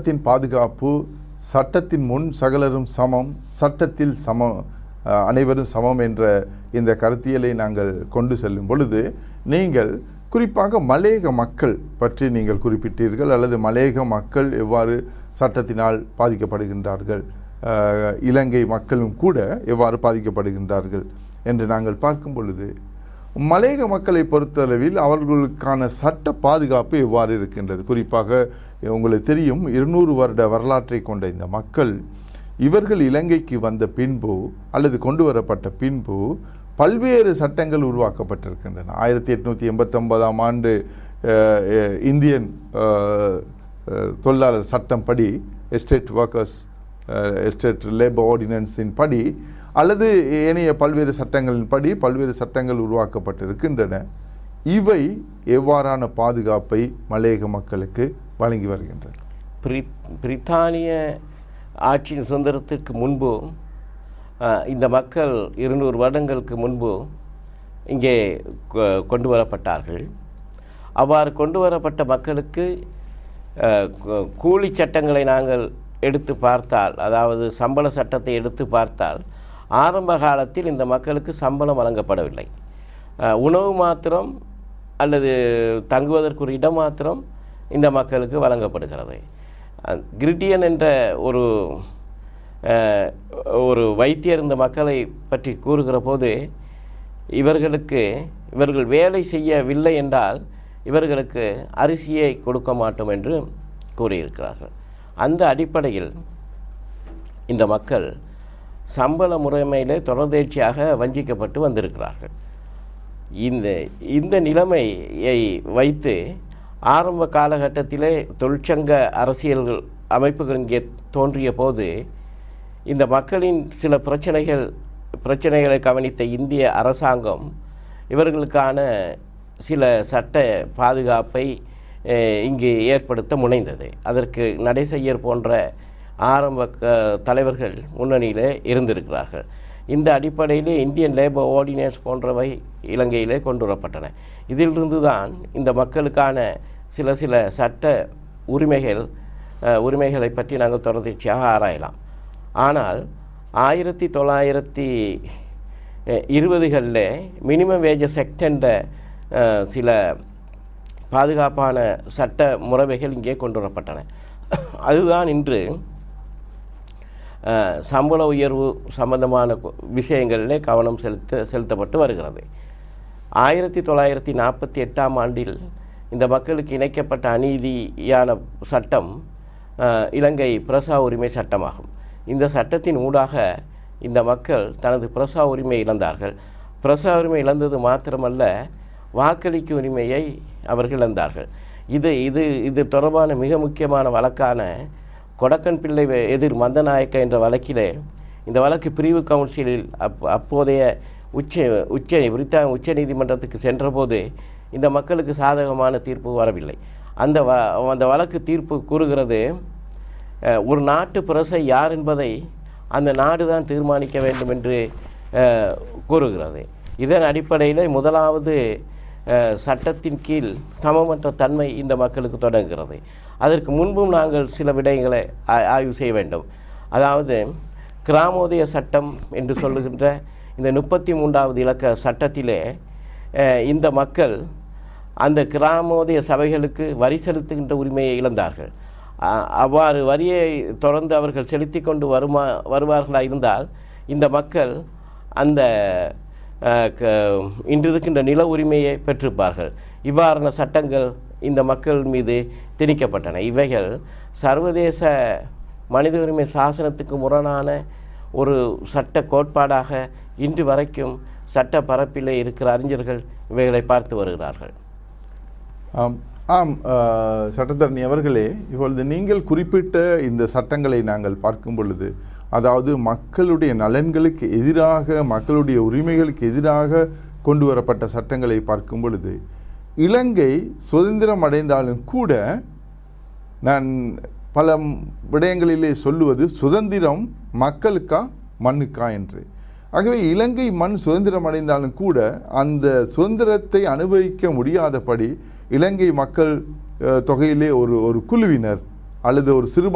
சட்டத்தின் பாதுகாப்பு சட்டத்தின் முன் சகலரும் சமம் சட்டத்தில் சமம் அஹ், அனைவரும் சமம் என்ற இந்த கருத்தியலை நாங்கள் கொண்டு செல்லும் பொழுது நீங்கள் குறிப்பாக மலேக மக்கள் பற்றி நீங்கள் குறிப்பிட்டீர்கள் அல்லது மலேக மக்கள் எவ்வாறு சட்டத்தினால் பாதிக்கப்படுகின்றார்கள் அஹ், இலங்கை மக்களும் கூட எவ்வாறு பாதிக்கப்படுகின்றார்கள் என்று நாங்கள் பார்க்கும் பொழுது மலேக மக்களை பொறுத்தளவில் அவர்களுக்கான சட்ட பாதுகாப்பு எவ்வாறு இருக்கின்றது குறிப்பாக உங்களுக்கு தெரியும் இருநூறு வருட வரலாற்றை கொண்ட இந்த மக்கள் இவர்கள் இலங்கைக்கு வந்த பின்பு அல்லது கொண்டு வரப்பட்ட பின்பு பல்வேறு சட்டங்கள் உருவாக்கப்பட்டிருக்கின்றன ஆயிரத்தி எட்நூற்றி எண்பத்தொன்பதாம் ஆண்டு அஹ், அஹ், இந்தியன் அஹ், அஹ், தொழிலாளர் சட்டம் படி எஸ்டேட் ஒர்க்கர்ஸ் எஸ்டேட் லேபர் ஆர்டினன்ஸின் படி அல்லது ஏனைய பல்வேறு சட்டங்களின் படி பல்வேறு சட்டங்கள் உருவாக்கப்பட்டிருக்கின்றன இவை எவ்வாறான பாதுகாப்பை மலையக மக்களுக்கு வழங்கி வருகின்றன பிரி- பிரித்தானிய ஆட்சியின் சுதந்திரத்திற்கு முன்பு அஹ், இந்த மக்கள் இருநூறு வருடங்களுக்கு முன்பு இங்கே கொ- கொண்டு வரப்பட்டார்கள் அவ்வாறு கொண்டு வரப்பட்ட மக்களுக்கு அஹ், கூ- கூலி சட்டங்களை நாங்கள் எடுத்து பார்த்தால் அதாவது சம்பள சட்டத்தை எடுத்து பார்த்தால் ஆரம்ப காலத்தில் இந்த மக்களுக்கு சம்பளம் வழங்கப்படவில்லை அஹ், உணவு மாத்திரம் அல்லது தங்குவதற்கு ஒரு இடம் மாத்திரம் இந்த மக்களுக்கு வழங்கப்படுகிறது அஹ், கிரிட்டியன் என்ற ஒரு அஹ், ஒரு வைத்தியர் இந்த மக்களை பற்றி கூறுகிற போது இவர்களுக்கு இவர்கள் வேலை செய்யவில்லை என்றால் இவர்களுக்கு அரிசியை கொடுக்க மாட்டோம் என்று கூறியிருக்கிறார்கள் அந்த அடிப்படையில் இந்த மக்கள் சம்பள முறைமையிலே தொடர்ந்தேர்ச்சியாக வஞ்சிக்கப்பட்டு வந்திருக்கிறார்கள் இந்த இந்த நிலைமையை வைத்து ஆரம்ப காலகட்டத்திலே தொழிற்சங்க அரசியல்கள் அமைப்புகள் இங்கே தோன்றிய போது இந்த மக்களின் சில பிரச்சனைகள் பிரச்சனைகளை கவனித்த இந்திய அரசாங்கம் இவர்களுக்கான சில சட்ட பாதுகாப்பை அஹ், இங்கு ஏற்படுத்த முனைந்தது அதற்கு நடைசெய்யர் போன்ற ஆரம்ப க தலைவர்கள் முன்னணியிலே இருந்திருக்கிறார்கள் இந்த அடிப்படையிலே இந்தியன் லேபர் ஆர்டினன்ஸ் போன்றவை இலங்கையிலே கொண்டு வரப்பட்டன இதிலிருந்து தான் இந்த மக்களுக்கான சில சில சட்ட உரிமைகள் அஹ், உரிமைகளை பற்றி நாங்கள் தொடர்ச்சியாக ஆராயலாம் ஆனால் ஆயிரத்தி தொள்ளாயிரத்தி இருபதுகளில் மினிமம் வேஜஸ் செக்ட் என்ற அஹ், சில பாதுகாப்பான சட்ட முறைமைகள் இங்கே கொண்டு வரப்பட்டன அதுதான் இன்று அஹ், சம்பள உயர்வு சம்பந்தமான கு- விஷயங்களிலே கவனம் செலுத்த செலுத்தப்பட்டு வருகிறது ஆயிரத்தி தொள்ளாயிரத்தி நாற்பத்தி எட்டாம் ஆண்டில் இந்த மக்களுக்கு இணைக்கப்பட்ட அநீதியான சட்டம் அஹ், இலங்கை பிரசா உரிமை சட்டமாகும் இந்த சட்டத்தின் ஊடாக இந்த மக்கள் தனது பிரசா உரிமை இழந்தார்கள் பிரசா உரிமை இழந்தது மாத்திரமல்ல வாக்களிக்கும் உரிமையை அவர்கள் இழந்தார்கள் இது இது இது தொடர்பான மிக முக்கியமான வழக்கான கொடக்கன் பிள்ளை வெ- எதிர் மந்தநாயக்க என்ற வழக்கிலே இந்த வழக்கு பிரிவு கவுன்சிலில் அப் அப்போதைய உச்ச உச்ச பிரித்தானிய உச்ச நீதிமன்றத்துக்கு சென்றபோது இந்த மக்களுக்கு சாதகமான தீர்ப்பு வரவில்லை அந்த வ அந்த வழக்கு தீர்ப்பு கூறுகிறது அஹ், ஒரு நாட்டு பிரசை யார் என்பதை அந்த நாடு தான் தீர்மானிக்க வேண்டும் என்று அஹ், கூறுகிறது இதன் அடிப்படையில் முதலாவது அஹ், சட்டத்தின் கீழ் சமமற்ற தன்மை இந்த மக்களுக்கு தொடங்குகிறது அதற்கு முன்பும் நாங்கள் சில விடயங்களை ஆ- ஆய்வு செய்ய வேண்டும் அதாவது கிராமோதய சட்டம் என்று சொல்லுகின்ற இந்த முப்பத்தி மூன்றாவது இலக்க சட்டத்திலே அஹ், இந்த மக்கள் அந்த கிராமோதய சபைகளுக்கு வரி செலுத்துகின்ற உரிமையை இழந்தார்கள் அ- அவ்வாறு வரியை தொடர்ந்து அவர்கள் செலுத்தி கொண்டு வருமா வருவார்களாக இருந்தால் இந்த மக்கள் அந்த அஹ், க- இன்று இருக்கின்ற நில உரிமையை பெற்றிருப்பார்கள் இவ்வாறான சட்டங்கள் இந்த மக்கள் மீது திணிக்கப்பட்டன இவைகள் சர்வதேச மனித உரிமை சாசனத்துக்கு முரணான ஒரு சட்ட கோட்பாடாக இன்று வரைக்கும் சட்ட பரப்பிலே இருக்கிற அறிஞர்கள் இவைகளை பார்த்து வருகிறார்கள் ஆம் ஆம் அஹ், சட்டத்தரணி அவர்களே இப்பொழுது நீங்கள் குறிப்பிட்ட இந்த சட்டங்களை நாங்கள் பார்க்கும் பொழுது அதாவது மக்களுடைய நலன்களுக்கு எதிராக மக்களுடைய உரிமைகளுக்கு எதிராக கொண்டு வரப்பட்ட சட்டங்களை பார்க்கும் பொழுது இலங்கை சுதந்திரம் அடைந்தாலும் கூட நான் பல விடயங்களிலே சொல்லுவது சுதந்திரம் மக்களுக்கா மண்ணுக்கா என்று ஆகவே இலங்கை மண் சுதந்திரம் அடைந்தாலும் கூட அந்த சுதந்திரத்தை அனுபவிக்க முடியாதபடி இலங்கை மக்கள் அஹ், தொகையிலே ஒரு ஒரு குழுவினர் அல்லது ஒரு சிறு